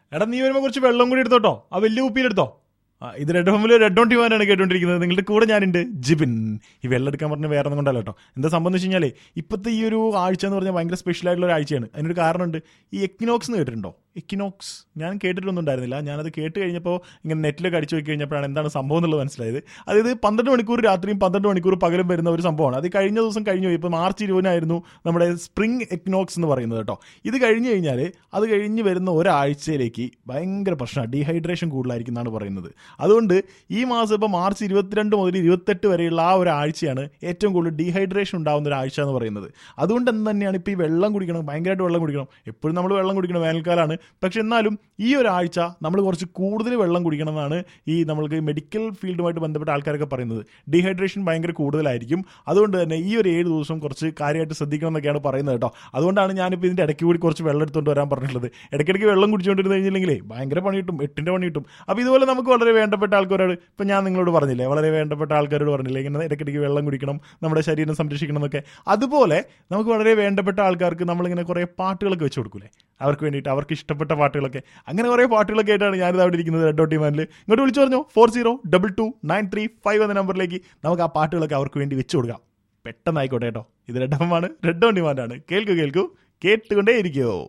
എടാ നീ വരുമ്പോൾ കുറച്ച് വെള്ളം കൂടി എടുത്തോട്ടോ ആ വലിയ കുപ്പിയിലെടുത്തോ ആ, ഇത് റെഡ് ഹോമിൽ റെഡ് ഓൺ ടിവാനാണ് കേട്ടോണ്ടിരിക്കുന്നത് നിങ്ങളുടെ കൂടെ ഞാനുണ്ട് ജിബിൻ ഈ വെള്ളം എടുക്കാൻ പറഞ്ഞ വേറെ ഒന്നും കൊണ്ടല്ല കേട്ടോ എന്താ സംഭവം എന്ന് വെച്ച് കഴിഞ്ഞാൽ ഇപ്പോഴത്തെ ഈ ഒരു ആഴ്ച എന്ന് പറഞ്ഞാൽ ഭയങ്കര സ്പെഷ്യൽ ആയിട്ടുള്ള ഒരു ആഴ്ചയാണ് അതിനൊരു കാരണമുണ്ട് ഈ എക്കിനോക്സ് എന്ന് കേട്ടിട്ടുണ്ടോ എക്കിനോക്സ് ഞാൻ കേട്ടിട്ടൊന്നും ഉണ്ടായിരുന്നില്ല ഞാനത് കേട്ട് കഴിഞ്ഞപ്പോൾ ഇങ്ങനെ നെറ്റിലൊക്കെ അടിച്ചു നോക്കി കഴിഞ്ഞപ്പോഴാണ് എന്താണ് സംഭവം എന്നുള്ളത് മനസ്സിലായത് അതായത് പന്ത്രണ്ട് മണിക്കൂർ രാത്രിയും പന്ത്രണ്ട് മണിക്കൂർ പകലും വരുന്ന ഒരു സംഭവമാണ് അത് കഴിഞ്ഞ ദിവസം കഴിഞ്ഞു പോയി ഇപ്പോൾ മാർച്ച് ഇരുപതിനായിരുന്നു നമ്മുടെ സ്പ്രിംഗ് എക്നോക്സ് എന്ന് പറയുന്നത് കേട്ടോ ഇത് കഴിഞ്ഞ് കഴിഞ്ഞാൽ അത് കഴിഞ്ഞ് വരുന്ന ഒരാഴ്ചയിലേക്ക് ഭയങ്കര പ്രശ്നമാണ് ഡീഹൈഡ്രേഷൻ കൂടുതലായിരിക്കും എന്നാണ് പറയുന്നത് അതുകൊണ്ട് ഈ മാസം ഇപ്പോൾ മാർച്ച് ഇരുപത്തിരണ്ട് മുതൽ ഇരുപത്തെട്ട് വരെയുള്ള ആ ഒരു ആഴ്ചയാണ് ഏറ്റവും കൂടുതൽ ഡീഹൈഡ്രേഷൻ ഉണ്ടാകുന്ന ഒരു ആഴ്ച എന്ന് പറയുന്നത് അതുകൊണ്ട് എന്ന് തന്നെയാണ് ഇപ്പോൾ ഈ വെള്ളം കുടിക്കണം ഭയങ്കരമായിട്ട് വെള്ളം കുടിക്കണം എപ്പോഴും നമ്മൾ വെള്ളം കുടിക്കണം വേനൽക്കാലമാണ് പക്ഷെ എന്നാലും ഈ ഒരു ആഴ്ച നമ്മൾ കുറച്ച് കൂടുതൽ വെള്ളം കുടിക്കണം എന്നാണ് ഈ നമ്മൾക്ക് മെഡിക്കൽ ഫീൽഡുമായിട്ട് ബന്ധപ്പെട്ട ആൾക്കാരൊക്കെ പറയുന്നത് ഡീഹൈഡ്രേഷൻ ഭയങ്കര കൂടുതലായിരിക്കും അതുകൊണ്ട് തന്നെ ഈ ഒരു ഏഴ് ദിവസം കുറച്ച് കാര്യമായിട്ട് ശ്രദ്ധിക്കണം എന്നൊക്കെയാണ് പറയുന്നത് കേട്ടോ അതുകൊണ്ടാണ് ഞാനിപ്പോൾ ഇതിൻ്റെ ഇടയ്ക്ക് കൂടി കുറച്ച് വെള്ളം എടുത്തുകൊണ്ട് വരാൻ പറഞ്ഞിട്ടുള്ളത് ഇടയ്ക്കിടയ്ക്ക് വെള്ളം കുടിച്ചുകൊണ്ടിരുന്ന് കഴിഞ്ഞില്ലെങ്കിലേ ഭയങ്കര പണി കിട്ടും എട്ടിൻ്റെ പണി കിട്ടും അപ്പോൾ ഇതുപോലെ നമുക്ക് വളരെ വേണ്ടപ്പെട്ട ആൾക്കാരോട് ഇപ്പം ഞാൻ നിങ്ങളോട് പറഞ്ഞില്ലേ വളരെ വേണ്ടപ്പെട്ട ആൾക്കാരോട് പറഞ്ഞില്ലേ ഇങ്ങനെ ഇടയ്ക്കിടയ്ക്ക് വെള്ളം കുടിക്കണം നമ്മുടെ ശരീരം സംരക്ഷിക്കണം എന്നൊക്കെ അതുപോലെ നമുക്ക് വളരെ വേണ്ടപ്പെട്ട ആൾക്കാർക്ക് നമ്മളിങ്ങനെ കുറേ പാട്ടുകളൊക്കെ വെച്ച് കൊടുക്കൂലേ അവർക്ക് വേണ്ടിയിട്ട് അവർക്ക് ഇഷ്ടപ്പെട്ട പാട്ടുകളൊക്കെ അങ്ങനെ കുറേ പാട്ടുകളൊക്കെ ആയിട്ടാണ് ഞാനിത് അവിടെ ഇരിക്കുന്നത് റെഡ് ഡോട്ട് മാനിൽ ഇങ്ങോട്ട് വിളിച്ചു പറഞ്ഞോ four zero double two nine three five എന്ന നമ്പറിലേക്ക് നമുക്ക് ആ പാട്ടുകളൊക്കെ അവർക്ക് വേണ്ടി വെച്ച് കൊടുക്കാം പെട്ടെന്ന് ആയിക്കോട്ടെ കേട്ടോ ഇത് റെഡ് ആണ് റെഡ് ഓൺ ഡിമാൻഡാണ് കേൾക്കൂ കേൾക്കൂ കേട്ടുകൊണ്ടേ ഇരിക്കുമോ